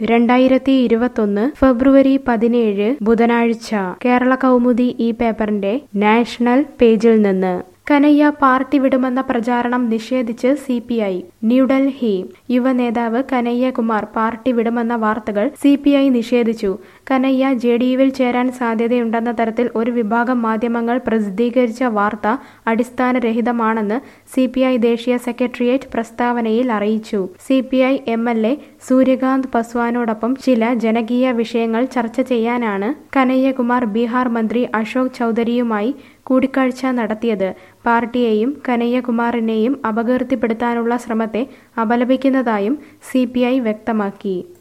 രണ്ടായിരത്തി ഇരുപത്തൊന്ന് ഫെബ്രുവരി പതിനേഴ് ബുധനാഴ്ച കേരള കൗമുദി ഈ പേപ്പറിന്റെ നാഷണൽ പേജിൽ നിന്ന് കനയ്യ പാർട്ടി വിടുമെന്ന പ്രചാരണം നിഷേധിച്ച് സി പി ഐ ന്യൂഡൽഹി യുവനേതാവ് കനയ്യകുമാർ പാർട്ടി വിടുമെന്ന വാർത്തകൾ സി പി ഐ നിഷേധിച്ചു കനയ്യ ജെ ഡി യുവിൽ ചേരാൻ സാധ്യതയുണ്ടെന്ന തരത്തിൽ ഒരു വിഭാഗം മാധ്യമങ്ങൾ പ്രസിദ്ധീകരിച്ച വാർത്ത അടിസ്ഥാനരഹിതമാണെന്ന് സി പി ഐ ദേശീയ സെക്രട്ടേറിയറ്റ് പ്രസ്താവനയിൽ അറിയിച്ചു C P I M L A Suryakant പസ്വാനോടൊപ്പം ചില ജനകീയ വിഷയങ്ങൾ ചർച്ച ചെയ്യാനാണ് കനയ്യകുമാർ ബീഹാർ മന്ത്രി അശോക് ചൌധരിയുമായി കൂടിക്കാഴ്ച നടത്തിയത് പാർട്ടിയെയും കനയ്യകുമാറിനെയും അപകീർത്തിപ്പെടുത്താനുള്ള ശ്രമത്തെ അപലപിക്കുന്നതായും സി വ്യക്തമാക്കി